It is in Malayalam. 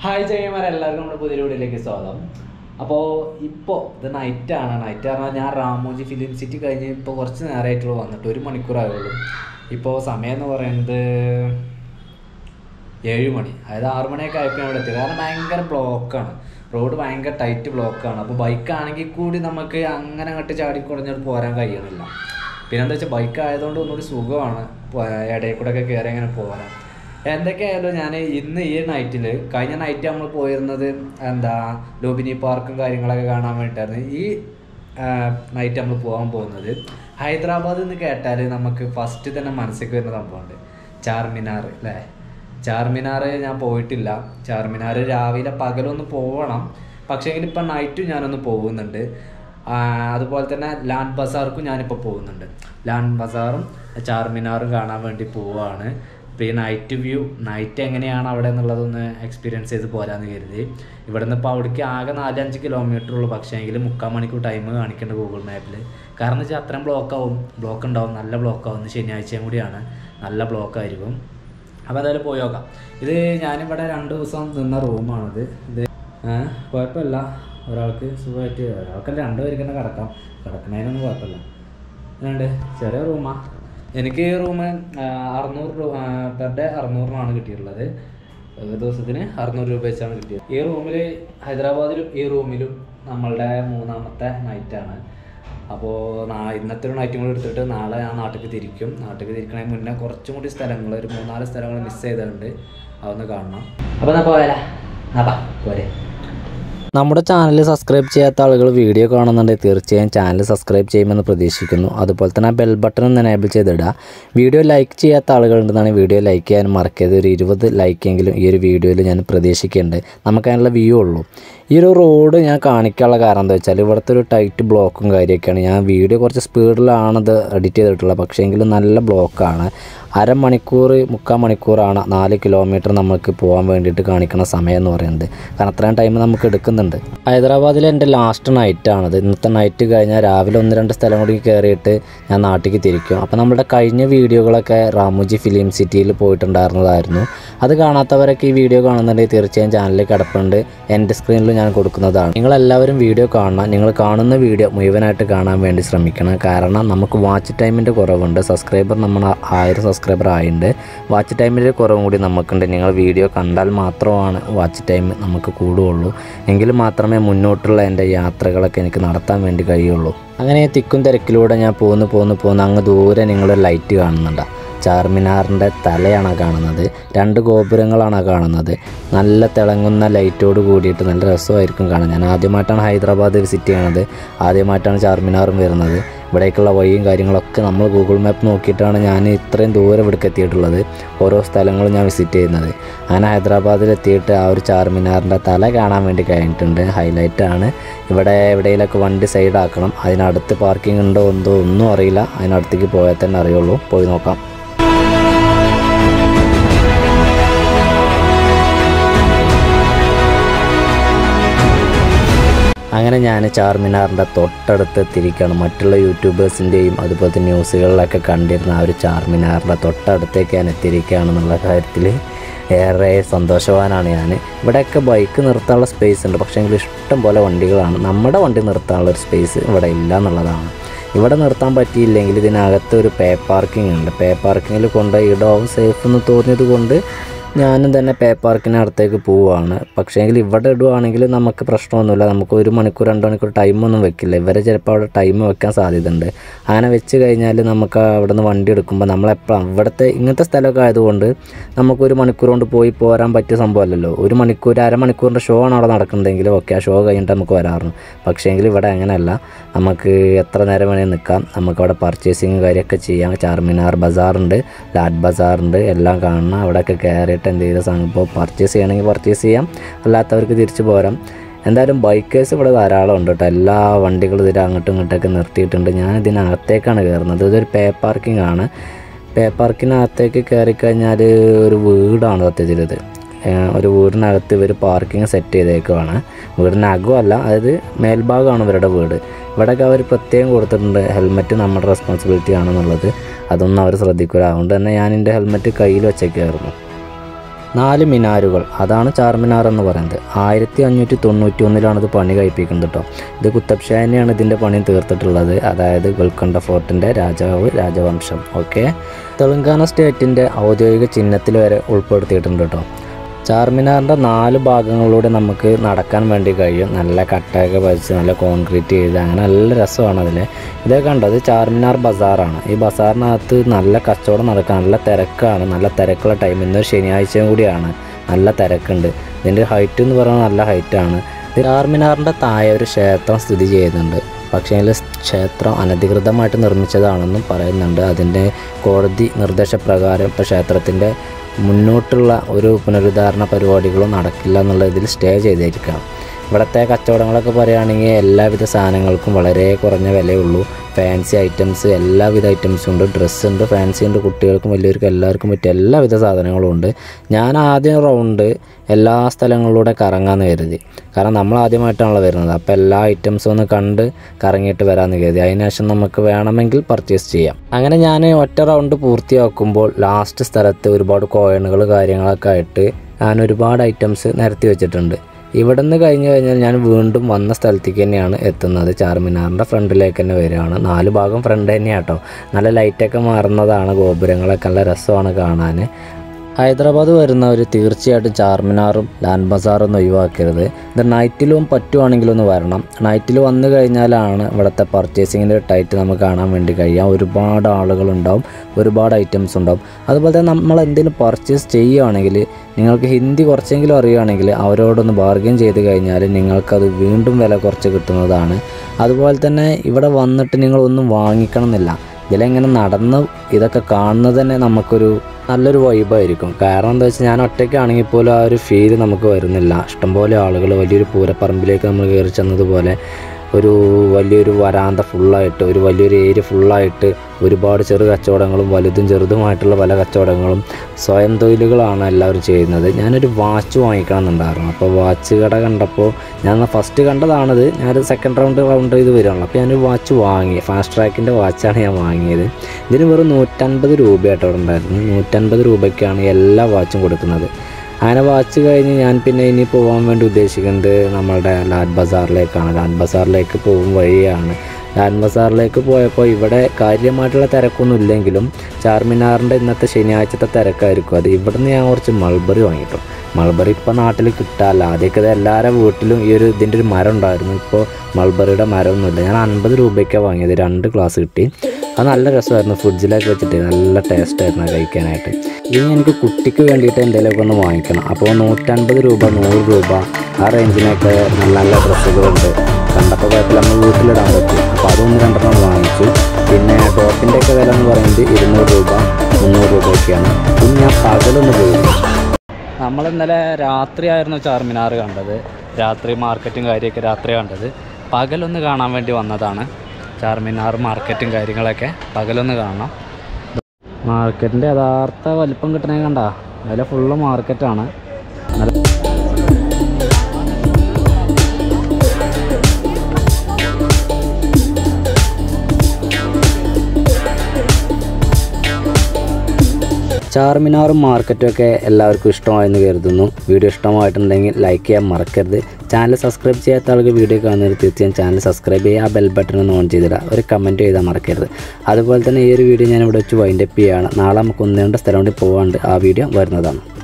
ഹായ് ചെയ്യുമാരെ എല്ലാവർക്കും നമ്മുടെ പുതിയ വീഡിയോയിലേക്ക് സ്വാഗതം അപ്പോൾ ഇപ്പോൾ ഇത് നൈറ്റാണ് നൈറ്റ് പറഞ്ഞാൽ ഞാൻ രാമോജി ഫിലിം സിറ്റി കഴിഞ്ഞ് ഇപ്പോൾ കുറച്ച് നേരമായിട്ടുള്ളൂ വന്നിട്ട് ഒരു മണിക്കൂറായുള്ളൂ ഇപ്പോൾ സമയം എന്ന് പറയുന്നത് ഏഴ് മണി അതായത് ആറ് മണിയൊക്കെ ആയപ്പോൾ ഇവിടെ എത്തി കാരണം ഭയങ്കര ബ്ലോക്കാണ് റോഡ് ഭയങ്കര ടൈറ്റ് ബ്ലോക്കാണ് അപ്പോൾ ബൈക്കാണെങ്കിൽ കൂടി നമുക്ക് അങ്ങനെ അങ്ങോട്ട് ചാടിക്കുറഞ്ഞിട്ട് പോരാൻ കഴിയണില്ല പിന്നെ എന്താ വെച്ചാൽ ബൈക്ക് ആയതുകൊണ്ട് ഒന്നുകൂടി സുഖമാണ് പോ- ഇടയിൽ കൂടെ ഒക്കെ കയറി അങ്ങനെ പോരാൻ എന്തൊക്കെയായാലും ഞാൻ ഇന്ന് ഈ നൈറ്റിൽ കഴിഞ്ഞ നൈറ്റ് നമ്മൾ പോയിരുന്നത് എന്താ ലോബിനി പാർക്കും കാര്യങ്ങളൊക്കെ കാണാൻ വേണ്ടിയിട്ടായിരുന്നു ഈ നൈറ്റ് നമ്മൾ പോകാൻ പോകുന്നത് ഹൈദരാബാദ് എന്ന് കേട്ടാൽ നമുക്ക് ഫസ്റ്റ് തന്നെ മനസ്സിലേക്ക് വരുന്ന സംഭവമുണ്ട് ചാർമിനാർ അല്ലേ ചാർമിനാർ ഞാൻ പോയിട്ടില്ല ചാർമിനാർ രാവിലെ പകലൊന്ന് പോവണം പക്ഷേ എങ്കിൽ ഇപ്പം നൈറ്റും ഞാനൊന്ന് പോകുന്നുണ്ട് ആ, അതുപോലെ തന്നെ ലാൻഡ് ബസാർക്കും ഞാനിപ്പോൾ പോകുന്നുണ്ട് ലാൻഡ് ബസാറും ചാർമിനാറും കാണാൻ വേണ്ടി പോവുകയാണ് ഇപ്പോൾ ഈ നൈറ്റ് വ്യൂ നൈറ്റ് എങ്ങനെയാണ് അവിടെ എന്നുള്ളതൊന്ന് എക്സ്പീരിയൻസ് ചെയ്ത് പോരാന്ന് കരുതി ഇവിടെ നിന്ന് ഇപ്പോൾ അവിടേക്ക് ആകെ നാലഞ്ച് കിലോമീറ്റർ ഉള്ളൂ പക്ഷേ എങ്കിൽ മുക്കാൽ മണിക്കൂർ ടൈം കാണിക്കേണ്ട ഗൂഗിൾ മാപ്പിൽ കാരണം എന്ന് വെച്ചാൽ അത്രയും ബ്ലോക്ക് ആവും ബ്ലോക്ക് ഉണ്ടാവും നല്ല ബ്ലോക്ക് ആവും ഇന്ന് ശനിയാഴ്ചയും കൂടിയാണ് നല്ല ബ്ലോക്ക് ആയിരിക്കും അപ്പോൾ എന്തായാലും പോയി നോക്കാം ഇത് ഞാനിവിടെ രണ്ട് ദിവസം നിന്ന റൂമാണിത് ഇത് ഏഹ് കുഴപ്പമില്ല ഒരാൾക്ക് സുഖമായിട്ട് ഒരാൾക്കല്ല രണ്ട് പേർക്ക് തന്നെ കിടക്കാം കിടക്കണതിനൊന്നും കുഴപ്പമില്ല ഉണ്ട് ചെറിയ റൂമാ എനിക്ക് ഈ റൂം അറുന്നൂറ് രൂപ പെർ ഡേ അറുന്നൂറിനാണ് കിട്ടിയിട്ടുള്ളത് ഒരു ദിവസത്തിന് അറുന്നൂറ് രൂപ വെച്ചാണ് കിട്ടിയത് ഈ റൂമിൽ ഹൈദരാബാദിലും ഈ റൂമിലും നമ്മളുടെ മൂന്നാമത്തെ നൈറ്റാണ് അപ്പോൾ നാ ഇന്നത്തെ ഒരു നൈറ്റും കൂടി എടുത്തിട്ട് നാളെ ഞാൻ നാട്ടിലേക്ക് തിരിക്കും നാട്ടിലേക്ക് തിരിക്കണതിന് മുന്നേ കുറച്ചും കൂടി സ്ഥലങ്ങൾ ഒരു മൂന്നാല് സ്ഥലങ്ങൾ മിസ് ചെയ്തിട്ടുണ്ട് അതൊന്ന് കാണണം അപ്പോൾ എന്നാൽ പോയാലേ എന്നാ പോരെ നമ്മുടെ ചാനൽ സബ്സ്ക്രൈബ് ചെയ്യാത്ത ആളുകൾ വീഡിയോ കാണുന്നുണ്ടെങ്കിൽ തീർച്ചയായും ചാനൽ സബ്സ്ക്രൈബ് ചെയ്യുമെന്ന് പ്രതീക്ഷിക്കുന്നു അതുപോലെ തന്നെ ആ ബെൽ ബട്ടൺ ഒന്ന് എനേബിൾ ചെയ്തിടുക വീഡിയോ ലൈക്ക് ചെയ്യാത്ത ആളുകളുണ്ടെന്നാണ് വീഡിയോ ലൈക്ക് ചെയ്യാൻ മറക്കരുത് ഒരു ഇരുപത് ലൈക്കെങ്കിലും ഈ ഒരു വീഡിയോയിൽ ഞാൻ പ്രതീക്ഷിക്കുന്നുണ്ട് നമുക്ക് അതിനുള്ള വ്യൂ ഉള്ളൂ ഈ ഒരു റോഡ് ഞാൻ കാണിക്കാനുള്ള കാരണം എന്താ വെച്ചാൽ ഇവിടുത്തെ ഒരു ടൈറ്റ് ബ്ലോക്കും കാര്യമൊക്കെയാണ് ഞാൻ വീഡിയോ കുറച്ച് സ്പീഡിലാണത് എഡിറ്റ് ചെയ്തിട്ടുള്ളത് പക്ഷേ എങ്കിലും നല്ല ബ്ലോക്കാണ് അരമണിക്കൂർ മുക്കാൽ മണിക്കൂറാണ് നാല് കിലോമീറ്റർ നമുക്ക് പോകാൻ വേണ്ടിയിട്ട് കാണിക്കുന്ന സമയം എന്ന് പറയുന്നത് കാരണം അത്രയും ടൈം നമുക്ക് എടുക്കുന്നുണ്ട് ഹൈദരാബാദിലെ എൻ്റെ ലാസ്റ്റ് നൈറ്റാണിത് ഇന്നത്തെ നൈറ്റ് കഴിഞ്ഞാൽ രാവിലെ ഒന്ന് രണ്ട് സ്ഥലം കൂടി കയറിയിട്ട് ഞാൻ നാട്ടിലേക്ക് തിരിക്കും അപ്പോൾ നമ്മുടെ കഴിഞ്ഞ വീഡിയോകളൊക്കെ റാമുജി ഫിലിം സിറ്റിയിൽ പോയിട്ടുണ്ടായിരുന്നതായിരുന്നു അത് കാണാത്തവരൊക്കെ ഈ വീഡിയോ കാണുന്നുണ്ടെങ്കിൽ തീർച്ചയായും ചാനലിൽ കിടപ്പുണ്ട് എൻ്റെ സ്ക്രീനിൽ ഞാൻ കൊടുക്കുന്നതാണ് നിങ്ങളെല്ലാവരും വീഡിയോ കാണണം നിങ്ങൾ കാണുന്ന വീഡിയോ മുഴുവനായിട്ട് കാണാൻ വേണ്ടി ശ്രമിക്കണം കാരണം നമുക്ക് വാച്ച് ടൈമിൻ്റെ കുറവുണ്ട് സബ്സ്ക്രൈബർ നമ്മൾ ആയിരം സബ്സ്ക്രൈബർ ആയിട്ടുണ്ട് വാച്ച് ടൈമിൻ്റെ കുറവും കൂടി നമുക്കുണ്ട് നിങ്ങൾ വീഡിയോ കണ്ടാൽ മാത്രമാണ് വാച്ച് ടൈം നമുക്ക് കൂടുകയുള്ളൂ എങ്കിൽ മാത്രമേ മുന്നോട്ടുള്ള എൻ്റെ യാത്രകളൊക്കെ എനിക്ക് നടത്താൻ വേണ്ടി കഴിയുള്ളൂ അങ്ങനെ തിക്കും തിരക്കിലൂടെ ഞാൻ പോന്ന് പോന്ന് പോന്ന് അങ്ങ് ദൂരെ നിങ്ങൾ ലൈറ്റ് കാണുന്നുണ്ട് ചാർമിനാറിൻ്റെ തലയാണ് ആ കാണുന്നത് രണ്ട് ഗോപുരങ്ങളാണ് ആ കാണുന്നത് നല്ല തിളങ്ങുന്ന ലൈറ്റോട് കൂടിയിട്ട് നല്ല രസമായിരിക്കും കാണാൻ ഞാൻ ആദ്യമായിട്ടാണ് ഹൈദരാബാദ് വിസിറ്റ് ചെയ്യണത് ആദ്യമായിട്ടാണ് ചാർമിനാറും വരുന്നത് ഇവിടേക്കുള്ള വഴിയും കാര്യങ്ങളൊക്കെ നമ്മൾ ഗൂഗിൾ മാപ്പ് നോക്കിയിട്ടാണ് ഞാൻ ഇത്രയും ദൂരം ഇവിടേക്ക് എത്തിയിട്ടുള്ളത് ഓരോ സ്ഥലങ്ങളും ഞാൻ വിസിറ്റ് ചെയ്യുന്നത് അങ്ങനെ ഹൈദരാബാദിൽ എത്തിയിട്ട് ആ ഒരു ചാർമിനാറിൻ്റെ തല കാണാൻ വേണ്ടി കഴിഞ്ഞിട്ടുണ്ട് ഹൈലൈറ്റ് ആണ് ഇവിടെ എവിടെയെങ്കിലൊക്കെ വണ്ടി സൈഡാക്കണം അതിനടുത്ത് പാർക്കിംഗ് ഉണ്ടോ എന്തോ ഒന്നും അറിയില്ല അതിനടുത്തേക്ക് പോയാൽ തന്നെ അറിയുള്ളൂ പോയി നോക്കാം അങ്ങനെ ഞാൻ ചാർമിനാറിൻ്റെ തൊട്ടടുത്ത് എത്തിയിരിക്കുകയാണ് മറ്റുള്ള യൂട്യൂബേഴ്സിൻ്റെയും അതുപോലെ തന്നെ ന്യൂസുകളിലൊക്കെ കണ്ടിരുന്ന ആ ഒരു ചാർമിനാറിൻ്റെ തൊട്ടടുത്തേക്ക് ഞാൻ എത്തിയിരിക്കുകയാണെന്നുള്ള കാര്യത്തിൽ ഏറെ സന്തോഷവാനാണ് ഞാൻ ഇവിടെയൊക്കെ ബൈക്ക് നിർത്താനുള്ള സ്പേസ് ഉണ്ട് പക്ഷേ എങ്കിൽ ഇഷ്ടം പോലെ വണ്ടികളാണ് നമ്മുടെ വണ്ടി നിർത്താനുള്ള ഒരു സ്പേസ് ഇവിടെ ഇല്ല എന്നുള്ളതാണ് ഇവിടെ നിർത്താൻ പറ്റിയില്ലെങ്കിൽ ഇതിനകത്ത് ഒരു പേ പാർക്കിംഗ് ഉണ്ട് പേ പാർക്കിങ്ങിൽ കൊണ്ട് ഇടാവും സേഫ് എന്ന് തോന്നിയത് കൊണ്ട് ഞാനും തന്നെ പേ പാർക്കിനടുത്തേക്ക് പോവുകയാണ് പക്ഷേങ്കിൽ ഇവിടെ ഇടുവാണെങ്കിൽ നമുക്ക് പ്രശ്നമൊന്നുമില്ല നമുക്ക് ഒരു മണിക്കൂർ രണ്ട് മണിക്കൂർ ടൈമൊന്നും വെക്കില്ല ഇവരെ ചിലപ്പോൾ അവിടെ ടൈം വെക്കാൻ സാധ്യതയുണ്ട് അങ്ങനെ വെച്ച് കഴിഞ്ഞാൽ നമുക്ക് അവിടെ നിന്ന് വണ്ടി എടുക്കുമ്പോൾ നമ്മളെപ്പോഴും ഇവിടുത്തെ ഇങ്ങനത്തെ സ്ഥലമൊക്കെ ആയതുകൊണ്ട് നമുക്ക് ഒരു മണിക്കൂർ കൊണ്ട് പോയി പോരാൻ പറ്റിയ സംഭവമല്ലല്ലോ ഒരു മണിക്കൂർ അരമണിക്കൂറിൻ്റെ ഷോ ആണ് അവിടെ നടക്കുന്നതെങ്കിൽ ഓക്കെ ആ ഷോ കഴിഞ്ഞിട്ട് നമുക്ക് വരാറുണ്ട് പക്ഷേങ്കിൽ ഇവിടെ അങ്ങനെയല്ല നമുക്ക് എത്ര നേരം വേണമെങ്കിൽ നിൽക്കാം നമുക്ക് അവിടെ പർച്ചേസിങ് കാര്യമൊക്കെ ചെയ്യാം ചാർമിനാർ ബസാറുണ്ട് ലാറ്റ് ബസാറുണ്ട് എല്ലാം കാണണം അവിടെയൊക്കെ കയറിയിട്ട് എന്തെങ്കിലും സംഭവം പർച്ചേസ് ചെയ്യണമെങ്കിൽ പർച്ചേസ് ചെയ്യാം അല്ലാത്തവർക്ക് തിരിച്ചു പോരാം എന്തായാലും ബൈക്കേഴ്സ് ഇവിടെ ധാരാളം ഉണ്ട് കേട്ടോ എല്ലാ വണ്ടികളും ഇതിൽ അങ്ങോട്ടും ഇങ്ങോട്ടൊക്കെ നിർത്തിയിട്ടുണ്ട് ഞാൻ ഇതിനകത്തേക്കാണ് കയറുന്നത് ഇതൊരു പേ പാർക്കിംഗ് ആണ് പേ പാർക്കിനകത്തേക്ക് കയറി കഴിഞ്ഞാൽ ഒരു വീടാണ് സത്യത്തിൽ ഇത് ഏഹ് ഒരു വീടിനകത്ത് ഇവർ പാർക്കിംഗ് സെറ്റ് ചെയ്തേക്കുവാണ് വീടിനകമല്ല അതായത് മേൽഭാഗമാണ് ഇവരുടെ വീട് ഇവിടെയൊക്കെ അവർ പ്രത്യേകം കൊടുത്തിട്ടുണ്ട് ഹെൽമെറ്റ് നമ്മുടെ റെസ്പോൺസിബിലിറ്റി ആണെന്നുള്ളത് അതൊന്നും അവർ ശ്രദ്ധിക്കില്ല അതുകൊണ്ട് തന്നെ ഞാൻ എൻ്റെ ഹെൽമെറ്റ് കയ്യിൽ വെച്ചേക്കായിരുന്നു നാല് മിനാരുകൾ അതാണ് ചാർമിനാർ എന്ന് പറയുന്നത് ആയിരത്തി അഞ്ഞൂറ്റി തൊണ്ണൂറ്റി ഒന്നിലാണ് ഇത് പണി കഴിപ്പിക്കുന്നത് കേട്ടോ ഇത് കുത്തബ് ഷാഹിനെയാണ് ഇതിൻ്റെ പണി തീർത്തിട്ടുള്ളത് അതായത് ഗോൽക്കൊണ്ട ഫോർട്ടിൻ്റെ രാജാവ് രാജവംശം ഓക്കെ തെലങ്കാന സ്റ്റേറ്റിൻ്റെ ഔദ്യോഗിക ചിഹ്നത്തിൽ വരെ ഉൾപ്പെടുത്തിയിട്ടുണ്ട് കേട്ടോ ചാർമിനാറിൻ്റെ നാല് ഭാഗങ്ങളിലൂടെ നമുക്ക് നടക്കാൻ വേണ്ടി കഴിയും നല്ല കട്ടയൊക്കെ പതിച്ച് നല്ല കോൺക്രീറ്റ് ചെയ്ത് അങ്ങനെ നല്ല രസമാണ് അതിൽ ഇതൊക്കെ കണ്ടത് ചാർമിനാർ ബസാറാണ് ഈ ബസാറിനകത്ത് നല്ല കച്ചവടം നടക്കാൻ നല്ല തിരക്കാണ് നല്ല തിരക്കുള്ള ടൈം ഇന്ന് ശനിയാഴ്ചയും കൂടിയാണ് നല്ല തിരക്കുണ്ട് ഇതിൻ്റെ ഹൈറ്റ് എന്ന് പറയുന്നത് നല്ല ഹൈറ്റാണ് ഇത് ചാർമിനാറിൻ്റെ താഴെ ഒരു ക്ഷേത്രം സ്ഥിതി ചെയ്യുന്നുണ്ട് പക്ഷേ അതിൽ ക്ഷേത്രം അനധികൃതമായിട്ട് നിർമ്മിച്ചതാണെന്നും പറയുന്നുണ്ട് അതിൻ്റെ കോടതി നിർദ്ദേശപ്രകാരം ഇപ്പോൾ ക്ഷേത്രത്തിൻ്റെ മുന്നോട്ടുള്ള ഒരു പുനരുദ്ധാരണ പരിപാടികളും നടക്കില്ല എന്നുള്ള ഇതിൽ സ്റ്റേ ചെയ്തിരിക്കണം ഇവിടുത്തെ കച്ചവടങ്ങളൊക്കെ പറയുകയാണെങ്കിൽ എല്ലാവിധ സാധനങ്ങൾക്കും വളരെ കുറഞ്ഞ വിലയുള്ളൂ ഫാൻസി ഐറ്റംസ് എല്ലാവിധ ഐറ്റംസും ഉണ്ട് ഡ്രസ്സ് ഉണ്ട് ഫാൻസി ഉണ്ട് കുട്ടികൾക്കും വലിയവർക്കും എല്ലാവർക്കും പറ്റിയ എല്ലാവിധ സാധനങ്ങളും ഉണ്ട് ഞാൻ ആദ്യം റൗണ്ട് എല്ലാ സ്ഥലങ്ങളിലൂടെ കറങ്ങാമെന്ന് കരുതി കാരണം നമ്മൾ ആദ്യമായിട്ടാണല്ലോ വരുന്നത് അപ്പോൾ എല്ലാ ഐറ്റംസും ഒന്ന് കണ്ട് കറങ്ങിയിട്ട് വരാമെന്ന് കരുതി അതിനുശേഷം നമുക്ക് വേണമെങ്കിൽ പർച്ചേസ് ചെയ്യാം അങ്ങനെ ഞാൻ ഒറ്റ റൗണ്ട് പൂർത്തിയാക്കുമ്പോൾ ലാസ്റ്റ് സ്ഥലത്ത് ഒരുപാട് കോയിനുകൾ കാര്യങ്ങളൊക്കെ ആയിട്ട് ഞാൻ ഒരുപാട് ഐറ്റംസ് നിരത്തി വെച്ചിട്ടുണ്ട് ഇവിടെ നിന്ന് കഴിഞ്ഞ് കഴിഞ്ഞാൽ ഞാൻ വീണ്ടും വന്ന സ്ഥലത്തേക്ക് തന്നെയാണ് എത്തുന്നത് ചാർമിനാറിൻ്റെ ഫ്രണ്ടിലേക്ക് തന്നെ വരികയാണ് നാല് ഭാഗം ഫ്രണ്ട് തന്നെയാണ് കേട്ടോ നല്ല ലൈറ്റൊക്കെ മാറുന്നതാണ് ഗോപുരങ്ങളൊക്കെ നല്ല രസമാണ് കാണാൻ ഹൈദരാബാദ് വരുന്നവർ തീർച്ചയായിട്ടും ചാർമിനാറും ലാൻഡ് ബസാറും ഒന്നും ഒഴിവാക്കരുത് ഇത് നൈറ്റിലും പറ്റുവാണെങ്കിലും ഒന്ന് വരണം നൈറ്റിൽ വന്നു കഴിഞ്ഞാലാണ് ഇവിടുത്തെ പർച്ചേസിങ്ങിൻ്റെ ടൈറ്റ് നമുക്ക് കാണാൻ വേണ്ടി കഴിയാം ഒരുപാട് ആളുകളുണ്ടാവും ഒരുപാട് ഐറ്റംസ് ഉണ്ടാവും അതുപോലെ തന്നെ നമ്മൾ എന്തെങ്കിലും പർച്ചേസ് ചെയ്യുകയാണെങ്കിൽ നിങ്ങൾക്ക് ഹിന്ദി കുറച്ചെങ്കിലും അറിയുകയാണെങ്കിൽ അവരോടൊന്ന് ബാർഗൈൻ ചെയ്ത് കഴിഞ്ഞാൽ നിങ്ങൾക്കത് വീണ്ടും വില കുറച്ച് കിട്ടുന്നതാണ് അതുപോലെ തന്നെ ഇവിടെ വന്നിട്ട് നിങ്ങളൊന്നും വാങ്ങിക്കണം എന്നില്ല ഇതിലെങ്ങനെ നടന്ന് ഇതൊക്കെ കാണുന്നത് തന്നെ നമുക്കൊരു നല്ലൊരു വൈബായിരിക്കും കാരണം എന്താ വെച്ചാൽ ഞാൻ ഒറ്റയ്ക്കാണെങ്കിൽ പോലും ആ ഒരു ഫീല് നമുക്ക് വരുന്നില്ല ഇഷ്ടംപോലെ ആളുകൾ വലിയൊരു പൂരപ്പറമ്പിലേക്ക് നമ്മൾ കയറി ചെന്നതുപോലെ ഒരു വലിയൊരു വരാന്ത ഫുള്ളായിട്ട് ഒരു വലിയൊരു ഏരിയ ഫുള്ളായിട്ട് ഒരുപാട് ചെറു കച്ചവടങ്ങളും വലുതും ചെറുതുമായിട്ടുള്ള പല കച്ചവടങ്ങളും സ്വയം തൊഴിലുകളാണ് എല്ലാവരും ചെയ്യുന്നത് ഞാനൊരു വാച്ച് വാങ്ങിക്കണം എന്നുണ്ടായിരുന്നു അപ്പോൾ വാച്ച് കട കണ്ടപ്പോൾ ഞാൻ ഫസ്റ്റ് കണ്ടതാണിത് ഞാനൊരു സെക്കൻഡ് റൗണ്ട് റൗണ്ട് ചെയ്ത് വരികയാണല്ലോ അപ്പോൾ ഞാനൊരു വാച്ച് വാങ്ങി ഫാസ്റ്റ് ട്രാക്കിൻ്റെ വാച്ചാണ് ഞാൻ വാങ്ങിയത് ഇതിന് വെറും നൂറ്റൻപത് രൂപയായിട്ട് അവിടെ ഉണ്ടായിരുന്നു നൂറ്റൻപത് രൂപയ്ക്കാണ് എല്ലാ വാച്ചും കൊടുക്കുന്നത് അങ്ങനെ വാച്ച് കഴിഞ്ഞ് ഞാൻ പിന്നെ ഇനി പോകാൻ വേണ്ടി ഉദ്ദേശിക്കുന്നത് നമ്മളുടെ ലാൽ ബസാറിലേക്കാണ് ലാൽ ബസാറിലേക്ക് പോകും വഴിയാണ് ലാൽ ബസാറിലേക്ക് പോയപ്പോൾ ഇവിടെ കാര്യമായിട്ടുള്ള തിരക്കൊന്നും ഇല്ലെങ്കിലും ചാർമിനാറിൻ്റെ ഇന്നത്തെ ശനിയാഴ്ചത്തെ തിരക്കായിരിക്കും അത് ഇവിടുന്ന് ഞാൻ കുറച്ച് മൾബറി വാങ്ങിയിട്ടു മൾബറി ഇപ്പോൾ നാട്ടിൽ കിട്ടാല്ല ആദ്യമൊക്കെ ഇത് എല്ലാവരുടെ വീട്ടിലും ഈ ഒരു ഇതിൻ്റെ ഒരു മരം ഉണ്ടായിരുന്നു ഇപ്പോൾ മൾബറിയുടെ മരമൊന്നുമില്ല ഞാൻ അൻപത് രൂപയ്ക്കാണ് വാങ്ങിയത് രണ്ട് ഗ്ലാസ് കിട്ടി അത് നല്ല രസമായിരുന്നു ഫ്രിഡ്ജിലൊക്കെ വെച്ചിട്ട് നല്ല ടേസ്റ്റ് ആയിരുന്നു അത് കഴിക്കാനായിട്ട് ഇനി എനിക്ക് കുട്ടിക്ക് വേണ്ടിയിട്ട് എന്തെങ്കിലുമൊക്കെ ഒന്ന് വാങ്ങിക്കണം അപ്പോൾ നൂറ്റൻപത് രൂപ നൂറ് രൂപ ആ റേഞ്ചിനൊക്കെ നല്ല നല്ല ഡ്രസ്സുകളുണ്ട് കണ്ടപ്പോൾ കുഴപ്പമില്ല നമ്മൾ വീട്ടിലിടാൻ പറ്റും അപ്പോൾ അതൊന്ന് രണ്ടെണ്ണം വാങ്ങിച്ചു പിന്നെ ടോപ്പിൻ്റെ ഒക്കെ വില എന്ന് പറയുന്നത് ഇരുന്നൂറ് രൂപ മുന്നൂറ് രൂപയൊക്കെയാണ് പിന്നെ ഞാൻ പകലൊന്ന് പോയി നമ്മൾ ഇന്നലെ രാത്രിയായിരുന്നു ചാർമിനാർ കണ്ടത് രാത്രി മാർക്കറ്റും കാര്യമൊക്കെ രാത്രി കണ്ടത് പകലൊന്ന് കാണാൻ വേണ്ടി വന്നതാണ് ചാർമിനാർ മാർക്കറ്റും കാര്യങ്ങളൊക്കെ പകലൊന്ന് കാണണം മാർക്കറ്റിൻ്റെ യഥാർത്ഥ വലിപ്പം കിട്ടണേ കണ്ട അതിലെ ഫുള്ള് മാർക്കറ്റാണ് ചാർമിനാറും മാർക്കറ്റും ഒക്കെ എല്ലാവർക്കും ഇഷ്ടമായെന്ന് കരുതുന്നു വീഡിയോ ഇഷ്ടമായിട്ടുണ്ടെങ്കിൽ ലൈക്ക് ചെയ്യാൻ മറക്കരുത് ചാനൽ സബ്സ്ക്രൈബ് ചെയ്യാത്ത ആൾക്ക് വീഡിയോ കാണുന്നതിന് തീർച്ചയായും ചാനൽ സബ്സ്ക്രൈബ് ചെയ്യുക ആ ബെൽ ബട്ടൺ ഒന്ന് ഓൺ ചെയ്തിടുക ഒരു കമൻറ്റ് ചെയ്താൽ മറക്കരുത് അതുപോലെ തന്നെ ഈ ഒരു വീഡിയോ ഞാൻ ഇവിടെ വെച്ച് വൈൻഡപ്പ് ചെയ്യുകയാണ് നാളെ നമുക്ക് ഒന്ന് രണ്ട് സ്ഥലം കൂടി പോകാണ്ട് ആ വീഡിയോ വരുന്നതാണ്